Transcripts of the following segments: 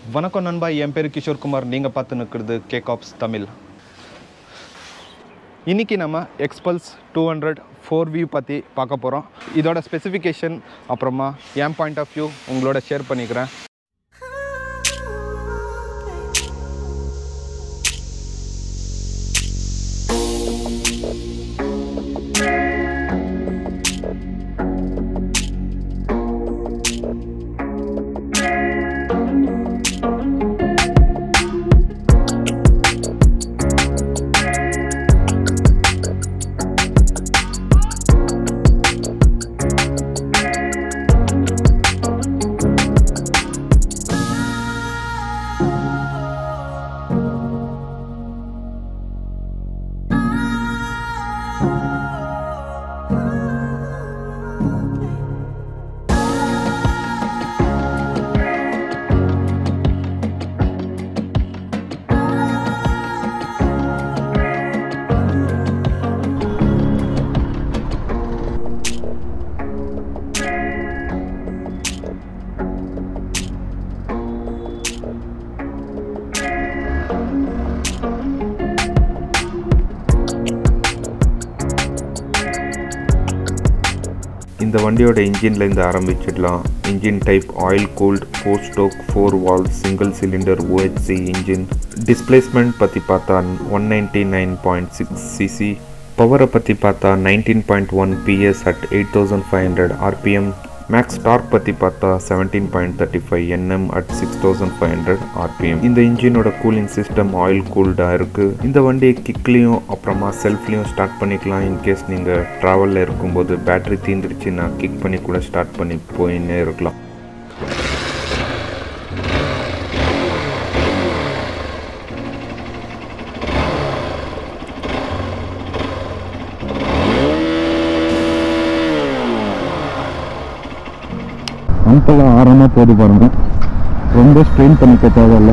வணக்கம் நண்பா என் பேர் கிஷோர்குமார் நீங்கள் பார்த்து நிற்கிறது கேகாப்ஸ் தமிழ் இன்னைக்கு நம்ம Xpulse two hundred four V பற்றி பார்க்க போகிறோம் இதோட ஸ்பெசிஃபிகேஷன் அப்புறமா என் பாயிண்ட் ஆஃப் வியூ உங்களோட ஷேர் பண்ணிக்கிறேன் இந்த வண்டியோட இன்ஜின்ல இருந்து ஆரம்பிச்சிடலாம் engine type oil cooled four stroke four valve single cylinder OHC engine displacement பற்றி பார்த்தா one ninety nine point six CC பவரை பற்றி பார்த்தா nineteen point one PS at eight thousand five hundred RPM max torque பற்றி பார்த்தா seventeen point thirty five nm at six thousand five hundred RPM இந்த இன்ஜினோட cooling system oil கூல்டாக இருக்குது இந்த வண்டியை கிக்லேயும் அப்புறமா செல்ஃப்லேயும் ஸ்டார்ட் பண்ணிக்கலாம் இன்கேஸ் நீங்கள் ட்ராவலில் இருக்கும்போது பேட்டரி தீந்துருச்சுன்னா கிக் பண்ணி கூட ஸ்டார்ட் பண்ணி போயின்னே இருக்கலாம் அம்பெல்லாம் ஆரமாக போது பாருங்க ரொம்ப ஸ்ட்ரெயின் பண்ணிக்க தேவையில்ல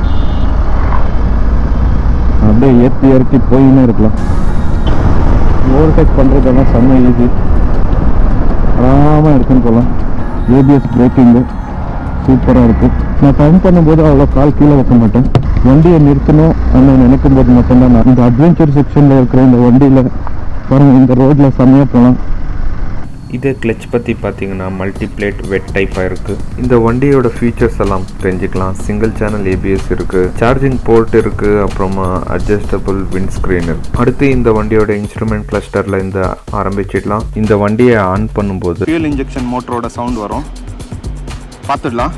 அப்படியே ஏற்றி இறக்கி போயின்னே இருக்கலாம் ஓவர்டேக் பண்ணுறதெல்லாம் செம்ம ஈஸி ஆறாமல் இருக்குன்னு போகலாம் ஏபிஎஸ் பிரேக்கிங்கு சூப்பராக இருக்குது நான் டைம் பண்ணும்போது அவ்வளோ கால் கீழே வைக்க மாட்டேன் வண்டியை நிறுத்தணும் அப்படின்னு நினைக்கும் போது மட்டும்தான் நான் இந்த அட்வென்ச்சர் செக்ஷனில் இருக்கிற இந்த வண்டியில் பாருங்க இந்த ரோட்டில் செம்மையாக போகலாம் இதே கிளச் பற்றி பார்த்தீங்கன்னா மல்டிப்ளேட் வெட் டைப்பாக இருக்குது இந்த வண்டியோட ஃபீச்சர்ஸ் எல்லாம் தெரிஞ்சுக்கலாம் சிங்கிள் சேனல் ஏபிஎஸ் இருக்குது சார்ஜிங் போர்ட் இருக்குது அப்புறமா அட்ஜஸ்டபிள் விண்ட்ஸ்க்ரீன் அடுத்து இந்த வண்டியோட இன்ஸ்ட்ருமெண்ட் கிளஸ்டரில் இந்த ஆரம்பிச்சிடலாம் இந்த வண்டியை ஆன் பண்ணும்போது ஃபியூல் இன்ஜெக்ஷன் மோட்டரோட சவுண்ட் வரும் பார்த்துடலாம்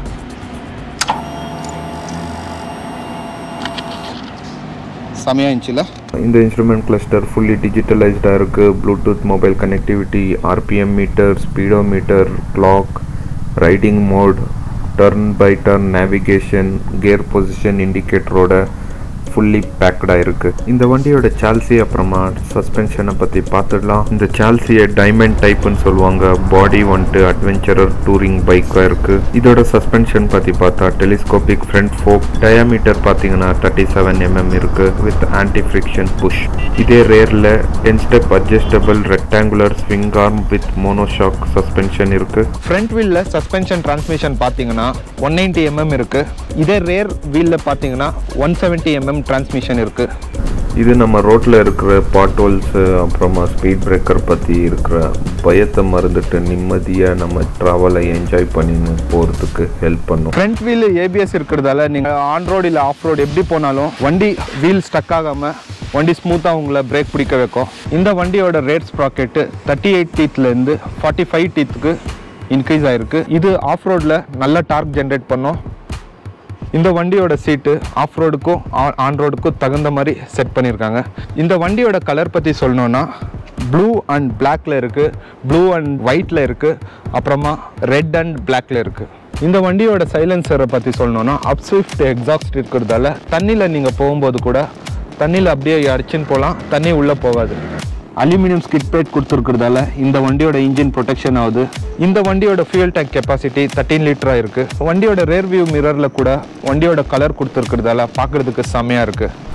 செமையாக இருந்துச்சுல இந்த இன்ஸ்ட்ருமெண்ட் கிளஸ்டர் ஃபுல்லி டிஜிட்டலைஸ்டாக இருக்குது Bluetooth mobile connectivity RPM meter speedometer clock riding mode turn by turn navigation gear position இண்டிகேட்டரோட ஃபுல்லி பேக்டாக இருக்குது இந்த வண்டியோட சால்சி அப்புறமா சஸ்பென்ஷனை பற்றி பார்த்துடலாம் இந்த சால்சியை டைமண்ட் டைப்புன்னு சொல்லுவாங்க பாடி வந்துட்டு அட்வென்ச்சரர் டூரிங் பைக்காக இருக்குது இதோட சஸ்பென்ஷன் பற்றி பார்த்தா டெலிஸ்கோபிக் ஃப்ரண்ட் ஃபோக் டயாமீட்டர் பார்த்தீங்கன்னா தேர்ட்டி செவன் எம்எம் இருக்குது வித் ஆன்டி ஃப்ரிக்ஷன் புஷ் இதே ரேரில் ten step adjustable rectangular swing arm with monoshock suspension இருக்குது ஃப்ரண்ட் வீலில் சஸ்பென்ஷன் டிரான்ஸ்மிஷன் பார்த்தீங்கன்னா ஒன் நைன்ட்டி எம்எம் இருக்குது இதே ரேர் வீலில் பார்த்தீங்கன்னா ஒன் செவன்ட்டி எம்எம் டிரான்ஸ்மிஷன் இருக்குது இது நம்ம ரோட்டில் இருக்கிற பாட்டோல்ஸு அப்புறமா ஸ்பீட் பிரேக்கர் பற்றி இருக்கிற பயத்தை மறந்துட்டு நிம்மதியாக நம்ம ட்ராவலை என்ஜாய் பண்ணின்னு போகிறதுக்கு ஹெல்ப் பண்ணும் ஃப்ரண்ட் வீல் ஏபிஎஸ் இருக்கிறதால நீங்கள் ஆன் ரோடு இல்லை ஆஃப் ரோடு எப்படி போனாலும் வண்டி வீல் ஸ்டக் ஆகாமல் வண்டி ஸ்மூத்தாக உங்களை பிரேக் பிடிக்க வைக்கும் இந்த வண்டியோட ரேட் ஸ்ப்ராக்கெட்டு தேர்ட்டி எயிட் டீத்லேருந்து ஃபார்ட்டி ஃபைவ் டீத்துக்கு இன்க்ரீஸ் ஆகிருக்கு இது ஆஃப் ரோடில் நல்ல டார்க் ஜென்ரேட் பண்ணும் இந்த வண்டியோட சீட்டு ஆஃப் ரோடுக்கும் ஆன் ரோடுக்கும் தகுந்த மாதிரி செட் பண்ணியிருக்காங்க இந்த வண்டியோட கலர் பற்றி சொல்லணும்னா ப்ளூ அண்ட் பிளாக்ல இருக்குது ப்ளூ அண்ட் ஒயிட்டில் இருக்குது அப்புறமா ரெட் அண்ட் பிளாக்ல இருக்குது இந்த வண்டியோட சைலன்சரை பற்றி சொல்லணும்னா அப்ஸ்விஃப்ட் எக்ஸாஸ்ட் இருக்கிறதால தண்ணியில் நீங்கள் போகும்போது கூட தண்ணியில் அப்படியே அடிச்சுன்னு போகலாம் தண்ணி உள்ளே போகாது அலுமினியம் ஸ்கிட் பிளேட் கொடுத்துருக்கிறதால இந்த வண்டியோட இன்ஜின் ப்ரொடெக்ஷன் ஆகுது இந்த வண்டியோட ஃபியூல் டேங்க் கெப்பாசிட்டி தேர்ட்டீன் லிட்டராக இருக்குது வண்டியோட ரேர் வியூ மிரரில் கூட வண்டியோட கலர் கொடுத்துருக்கிறதால பார்க்குறதுக்கு செம்மையாக இருக்குது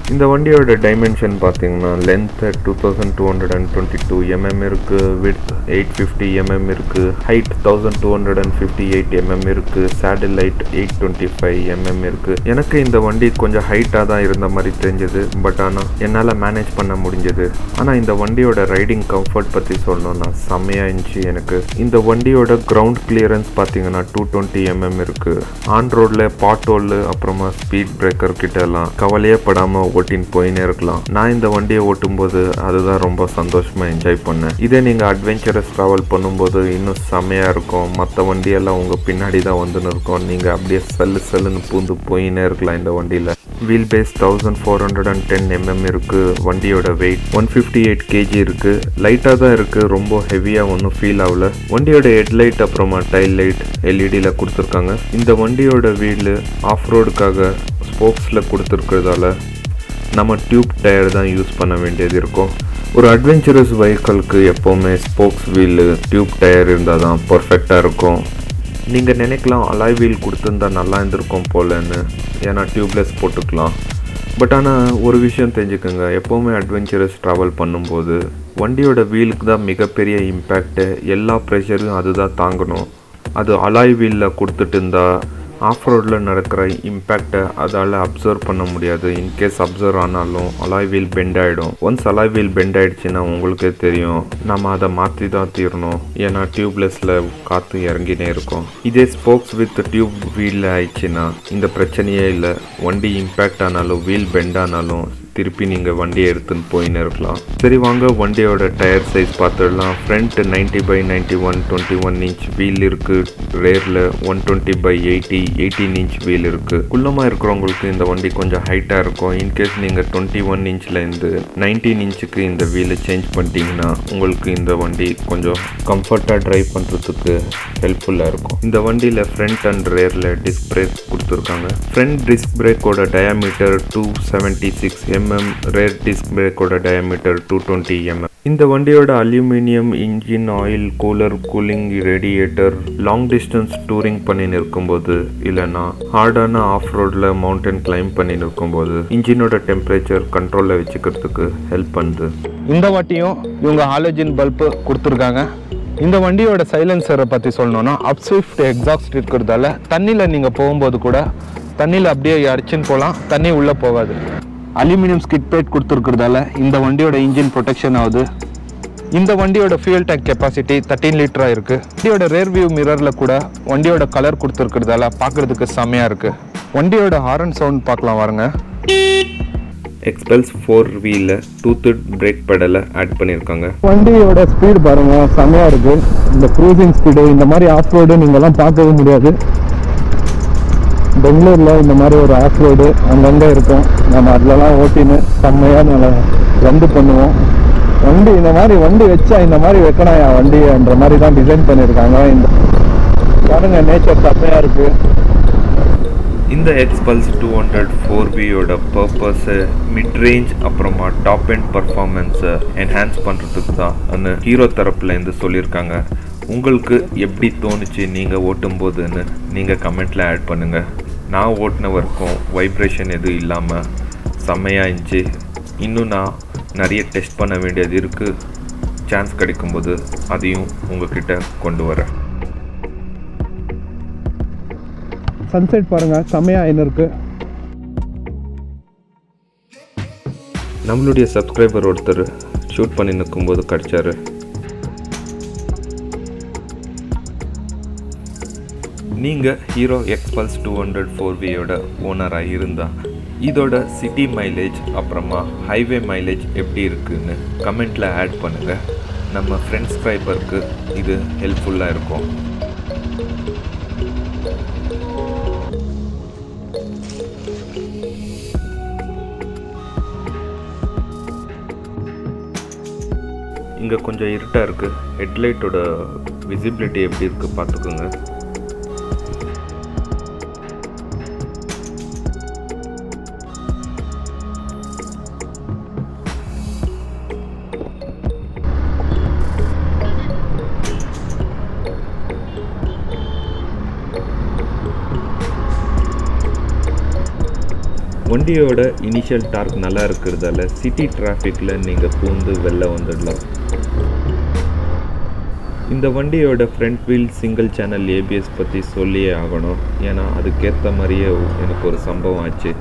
இந்த வண்டியோட டைமென்ஷன் பார்த்தீங்கன்னா length two thousand two hundred and twenty two mm இருக்குது வித் எயிட் ஃபிஃப்டி எம்எம் இருக்குது height thousand two hundred and fifty eight mm இருக்குது seat height eight twenty five mm இருக்குது எனக்கு இந்த வண்டி கொஞ்சம் ஹைட்டாக தான் இருந்த மாதிரி தெரிஞ்சது பட் ஆனால் என்னால் மேனேஜ் பண்ண முடிஞ்சது ஆனால் இந்த வண்டியோட ரைடிங் கம்ஃபர்ட் பற்றி சொல்லணும்னா செம்மையாக இருந்துச்சு எனக்கு இந்த வண்டியோட கிரவுண்ட் கிளியரன்ஸ் பார்த்தீங்கன்னா டூ டுவெண்ட்டி எம்எம் இருக்குது ஆன் ரோடில் பாட் ஹோல் அப்புறமா ஸ்பீட் பிரேக்கர் கிட்ட எல்லாம் கவலையே படாமல் ஓட்டின்னு போயினே இருக்கலாம் நான் இந்த வண்டியை ஓட்டும்போது அதுதான் ரொம்ப சந்தோஷமாக என்ஜாய் பண்ணேன் இதே நீங்கள் அட்வென்ச்சரஸ் ட்ராவல் பண்ணும்போது இன்னும் செம்மையாக இருக்கும் மற்ற வண்டியெல்லாம் உங்கள் பின்னாடி தான் வந்துன்னு இருக்கும் நீங்கள் அப்படியே சல்லு சல்லுன்னு பூந்து போயினே இருக்கலாம் இந்த வண்டியில் wheel base thousand four hundred and ten mm இருக்குது வண்டியோட weight one fifty eight kg இருக்குது லைட்டாக தான் இருக்குது ரொம்ப ஹெவியாக ஒன்றும் ஃபீல் ஆகல வண்டியோட ஹெட்லைட் அப்புறமா டைல் லைட் எல்இடியில் கொடுத்துருக்காங்க இந்த வண்டியோட வீலு ஆஃப் ரோடுக்காக ஸ்போக்ஸில் கொடுத்துருக்கிறதால நம்ம டியூப் டயர் தான் யூஸ் பண்ண வேண்டியது இருக்கும் ஒரு அட்வென்ச்சரஸ் வெஹிக்கலுக்கு எப்போவுமே ஸ்போக்ஸ் வீலு டியூப் டயர் இருந்தால் தான் பர்ஃபெக்டாக இருக்கும் நீங்கள் நினைக்கலாம் அலாய் வீல் கொடுத்துருந்தா நல்லா இருந்திருக்கும் போலன்னு ஏன்னா டியூப்லெஸ் போட்டுக்கலாம் பட் ஆனால் ஒரு விஷயம் தெரிஞ்சுக்கோங்க எப்போவுமே அட்வென்ச்சரஸ் ட்ராவல் பண்ணும்போது வண்டியோட வீலுக்கு தான் மிகப்பெரிய இம்பேக்ட்டு எல்லா ப்ரெஷரும் அதுதான் தாங்கணும் அது அலாய் வீலில் கொடுத்துட்டு இருந்தா ஆஃப் ரோடில் நடக்கிற இம்பேக்டை அதால் அப்சர்வ் பண்ண முடியாது இன்கேஸ் அப்சர்வ் ஆனாலும் அலாய் வீல் பெண்ட் ஆகிடும் ஒன்ஸ் அலாய் வீல் பெண்ட் ஆயிடுச்சுன்னா உங்களுக்கே தெரியும் நம்ம அதை மாற்றி தான் தீரணும் ஏன்னா டியூப்லெஸில் காற்று இறங்கினே இருக்கும் இதே ஸ்போக்ஸ் வித் டியூப் வீலில் ஆயிடுச்சுன்னா இந்த பிரச்சனையே இல்லை வண்டி இம்பேக்ட் ஆனாலும் வீல் பெண்ட் ஆனாலும் திருப்பி நீங்கள் வண்டியை எடுத்துன்னு போயின்னு இருக்கலாம் சரி வாங்க வண்டியோட டயர் சைஸ் பார்த்துடலாம் front 90 by ninety one twenty one inch wheel இருக்குது ரேரில் one twenty by eighty eighteen inch wheel இருக்குது குள்ளமாக இருக்கிறவங்களுக்கு இந்த வண்டி கொஞ்சம் ஹைட்டாக இருக்கும் இன்கேஸ் நீங்கள் டுவெண்ட்டி ஒன் இன்ச்லேருந்து நைன்டீன் இன்ச்சுக்கு இந்த வீலை சேஞ்ச் பண்ணிட்டீங்கன்னா உங்களுக்கு இந்த வண்டி கொஞ்சம் கம்ஃபர்ட்டாக ட்ரைவ் பண்ணுறதுக்கு ஹெல்ப்ஃபுல்லாக இருக்கும் இந்த வண்டியில் ஃப்ரண்ட் அண்ட் ரேரில் டிஸ்க் பிரேக் கொடுத்துருக்காங்க ஃப்ரண்ட் டிஸ்க் பிரேக்கோட diameter two seventy six mm rear disc பிரேக்கோட டயாமீட்டர் டூ டுவெண்ட்டி எம்எம் இந்த வண்டியோட aluminium engine oil cooler cooling radiator long distance touring பண்ணி நிற்கும்போது இல்லைன்னா ஹார்டான ஆஃப் ரோடில் மவுண்டன் கிளைம் பண்ணி நிற்கும்போது இன்ஜினோட டெம்பரேச்சர் கண்ட்ரோலில் வச்சுக்கிறதுக்கு ஹெல்ப் பண்ணுது இந்த வாட்டியும் இவங்க ஹாலஜின் பல்பு கொடுத்துருக்காங்க இந்த வண்டியோட சைலன்சரை பற்றி சொல்லணும்னா அப்ஸ்விஃப்ட் எக்ஸாஸ்ட் இருக்கிறதால தண்ணியில் நீங்கள் போகும்போது கூட தண்ணியில் அப்படியே அடிச்சுன்னு போகலாம் தண்ணி உள்ளே போகாது அலுமினியம் ஸ்கிட் பிளேட் கொடுத்துருக்கிறதால இந்த வண்டியோட இன்ஜின் ப்ரொடெக்ஷன் ஆகுது இந்த வண்டியோட ஃபியூல் டேங்க் கெப்பாசிட்டி தேர்ட்டீன் லிட்டராக இருக்குது வண்டியோட ரேர் வியூ மிரரில் கூட வண்டியோட கலர் கொடுத்துருக்கிறதால பார்க்குறதுக்கு செம்மையாக இருக்குது வண்டியோட ஹாரன் சவுண்ட் பார்க்கலாம் வாருங்க எக்ஸ்பெல்ஸ் ஃபோர் வீலில் டூத்து பிரேக் பெடலை ஆட் பண்ணியிருக்காங்க வண்டியோட ஸ்பீடு பாருங்க செம்மையா இருக்கு இந்த க்ரூசிங் ஸ்பீடு இந்த மாதிரி ஆஃப் ரோடு நீங்கெல்லாம் பார்க்கவே முடியாது பெங்களூர்ல இந்த மாதிரி ஒரு ஆஃப் ரோடு அங்கங்கே இருக்கும் நம்ம அதுலலாம் ஓட்டின்னு செம்மையாக நம்ம ரந்து பண்ணுவோம் வண்டி இந்த மாதிரி வண்டி வச்சா இந்த மாதிரி வைக்கணும் என் வண்டின்ற மாதிரி தான் டிசைன் பண்ணியிருக்காங்க இந்த பாருங்க நேச்சர் செம்மையா இருக்கு இந்த எக்ஸ்பல்ஸ் டூ ஹண்ட்ரட் ஃபோர் பியோட பர்பஸை மிட் ரேஞ்ச் அப்புறமா டாப் அண்ட் பர்ஃபார்மன்ஸை என்ஹான்ஸ் பண்ணுறதுக்கு தான் ஹீரோ தரப்புலேருந்து சொல்லியிருக்காங்க உங்களுக்கு எப்படி தோணுச்சு நீங்கள் ஓட்டும்போதுன்னு நீங்கள் கமெண்ட்டில் ஆட் பண்ணுங்கள் நான் ஓட்டின வரைக்கும் வைப்ரேஷன் எதுவும் இல்லாமல் செம்மையாக இருந்துச்சு இன்னும் நான் நிறைய டெஸ்ட் பண்ண வேண்டியது இருக்குது சான்ஸ் கிடைக்கும்போது அதையும் உங்ககிட்ட கொண்டு வரேன் சன்செட் பாருங்க செம்மையா என்ன இருக்கு நம்மளுடைய சப்ஸ்கிரைபர் ஒருத்தர் ஷூட் பண்ணி நிற்கும்போது கிடச்சாரு நீங்கள் Hero Xpulse two hundred four வியோட ஓனராக இருந்தால் இதோட சிட்டி மைலேஜ் அப்புறமா ஹைவே மைலேஜ் எப்படி இருக்குன்னு கமெண்ட்டில் ஆட் பண்ணுங்கள் நம்ம ஃப்ரெண்ட்ஸ் ஸ்கிரைபருக்கு இது ஹெல்ப்ஃபுல்லாக இருக்கும் இங்கே கொஞ்சம் இருட்டாக இருக்குது ஹெட்லைட்டோட விசிபிலிட்டி எப்படி இருக்குது பார்த்துக்கோங்க வண்டியோட இனிஷியல் டார்க் நல்லா இருக்கிறதால சிட்டி டிராஃபிக்கில் நீங்கள் பூந்து வெளில வந்துடலாம் இந்த வண்டியோட front wheel single channel ABS பற்றி சொல்லியே ஆகணும் ஏன்னா அதுக்கேற்ற மாதிரியே எனக்கு ஒரு சம்பவம் ஆச்சு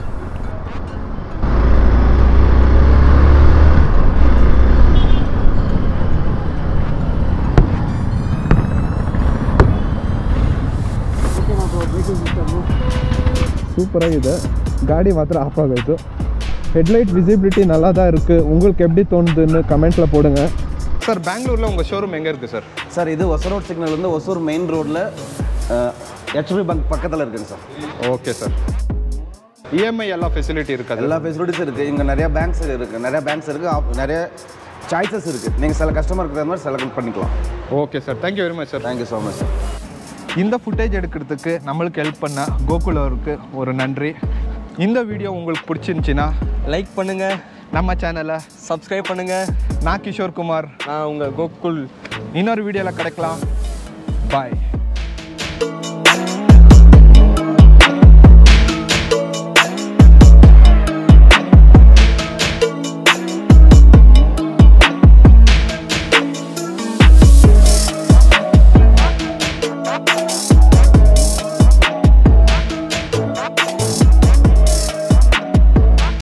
ಸೂಪರಾಗಿದೆ ಗಾಡಿ ಮಾತ್ರ ಆಫ್ ಆಗೋಯ್ತು ಹೆಡ್ಲೈಟ್ ವಿಸಿಬಿಲಿಟಿ நல்லா தான் இருக்குது உங்களுக்கு எப்படி தோணுதுன்னு கமெண்ட்டில் போடுங்க சார் பெங்களூரில் உங்கள் ஷோரூம் எங்கே இருக்குது சார் சார் இது ஒசரோட் சிக்னல் வந்து ஒசூர் மெயின் ரோட்டில் ஹெச்பி பேங்க் பக்கத்தில் இருக்குங்க சார் ஓகே சார் இஎம்ஐ எல்லாம் ஃபெசிலிட்டி இருக்காது எல்லா ஃபெசிலிட்டிஸும் இருக்குது இங்கே நிறைய பேங்க்ஸ் இருக்குது நிறைய பேங்க்ஸ் இருக்குது நிறைய சாய்ஸஸ் இருக்குது நீங்கள் சில கஸ்டமருக்கு தகுந்த மாதிரி செலக்ட் பண்ணிக்கலாம் okay sir thank you very much sir thank you so much sir இந்த ஃபுட்டேஜ் எடுக்கிறதுக்கு நம்மளுக்கு ஹெல்ப் பண்ண கோகுலருக்கு ஒரு நன்றி இந்த வீடியோ உங்களுக்கு பிடிச்சிருந்துச்சின்னா லைக் பண்ணுங்க நம்ம சேனலை சப்ஸ்கிரைப் பண்ணுங்க நான் கிஷோர் குமார் நான் உங்கள் கோகுல் இன்னொரு வீடியோவில் கிடைக்கலாம் பாய்